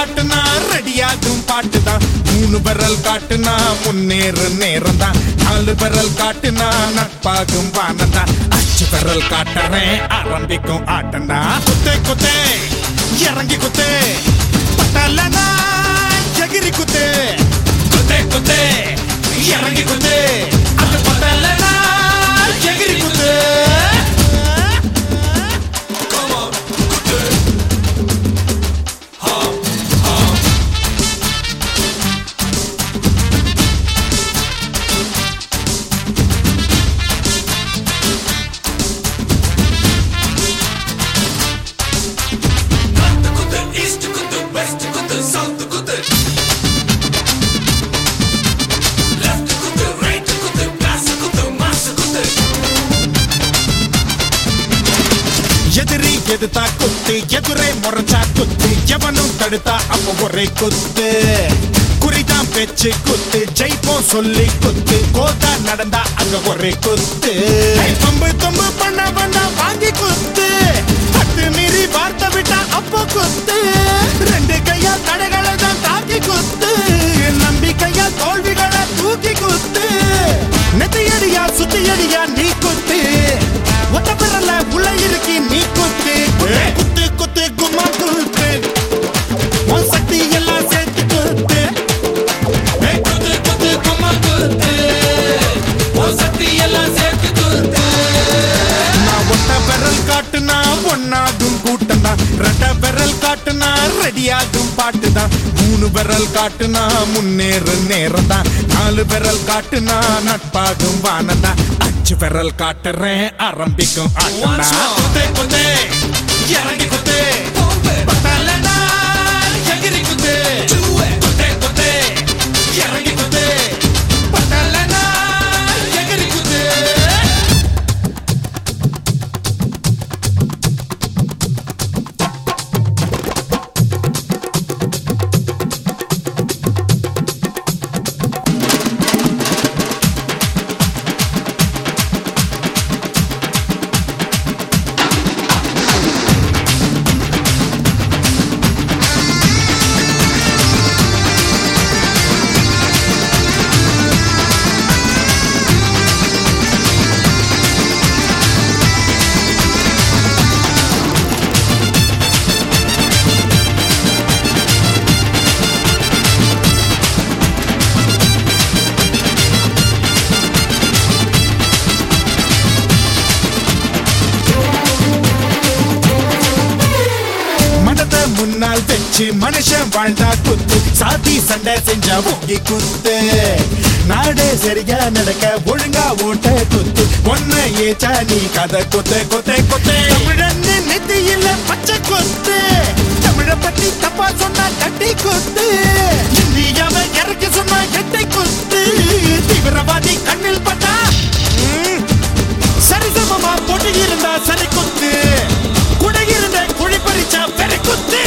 காட்டுனா ரெடியாகும் பாட்டுதான் மூணு விரல் காட்டுனா முன்னேறு நேரம் தான் நாலு விரல் காட்டுனா நட்பாகும் வானந்தான் அஞ்சு விரல் காட்டுறேன் ஆரம்பிக்கும் ஆட்டம்டா குத்தே குத்தே இறங்கி குத்தே பட்டலனா எகிரி குத்தே குத்தே குத்தே இறங்கி குத்தே அது பட்டலனா எகிரி குத்தே எதிரி எதுத்தா குத்து எதிரே முறைச்சா குத்து எவனும் தடுத்தா அப்ப ஒரே குத்து குறிதான் பேச்சு குத்து ஜெயிப்போம் சொல்லி குத்து கோதா நடந்தா அங்க ஒரே குத்து தொம்பு தொம்பு பண்ண பண்ணா வாங்கி குத்து பத்து மீறி வார்த்தை விட்டா அப்போ குத்து ரெண்டு கையா தடைகளை தான் தாக்கி குத்து நம்பிக்கையா தோல்விகளை தூக்கி குத்து நெத்தியடியா சுத்தியடியா நீ குத்து ஒத்த பிறல உள்ள இருக்கி நீ குத்து குத்து குத்து கும்மா குத்து உன் சக்தி எல்லாம் சேர்த்து குத்து ஏய், குத்து குத்து கும்மா குத்து உன் சக்தி எல்லாம் சேர்த்து குத்து நான் ஒத்த விரல் காட்டுனா ஒன்னாகும் கூட்டம் தான் ரெட்ட விரல் காட்டுனா ரெடியாகும் பாட்டு தான் மூணு விரல் காட்டுனா முன்னேறு நேரம் தான் நாலு விரல் காட்டுனா நட்பாகும் வானம் தான் அஞ்சு விரல் காட்டுறேன் ஆரம்பிக்கும் ஆட்டம் தான் குத்தே குத்தே இறங்கி குத்தே பத்தலனா எகிரி குத்தே குத்தே குத்தே இறங்கி குத்தே பத்தலனா எகிரி குத்தே மனத முன்னால் வச்சு மனுஷன் வாழ்ந்தா குத்து சாதி சண்டை செஞ்சா ஓங்கி குத்து நாடே சரியா நடக்க ஒழுங்கா ஓட்ட குத்து ஒன்ன ஏச்சா நீ கதை குத்து குத்து குத்து தமிழன் நெத்தியில பச்சை குத்து தமிழ பத்தி தப்பா சொன்னா கட்டி குத்து இந்தியாவை இறக்கி சொன்னா எட்டை குத்து தீவிரவாதி கண்ணில் பட்டா ம், சரிசமமா பொண்ணு இருந்தா சரி குத்து குடை இருந்த குழி பறிச்சா பெரு குத்து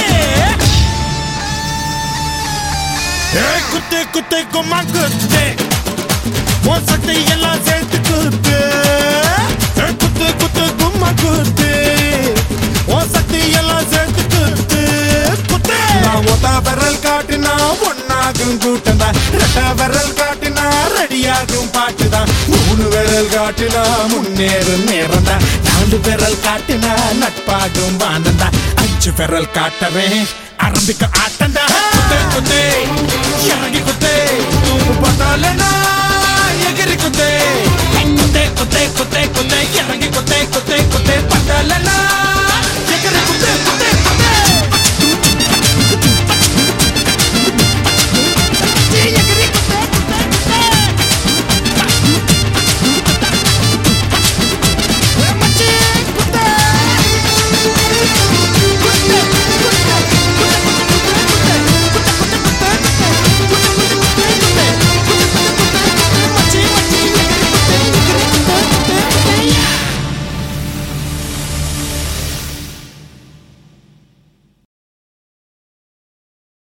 ஏய், குத்து குத்து கும்மா குத்து உன் சக்தி எல்லாம் சேர்த்து குத்து ஏய், குத்து குத்து கும்மா குத்து உன் சக்தி எல்லாம் சேர்த்து குத்து குத்து நான் ஒத்த விரல் காட்டுனா ஒன்னாகும் கூட்டம் தான் ரெட்ட விரல் காட்டுனா ரெடியாகும் பாட்டு தான் மூணு விரல் காட்டுனா முன்னேறும் நேரம் தான் நாலு விரல் காட்டுனா நட்பாகும் வானம் தான் அஞ்சு விரல் காட்டவே ஆரம்பிக்க ஆட்டம்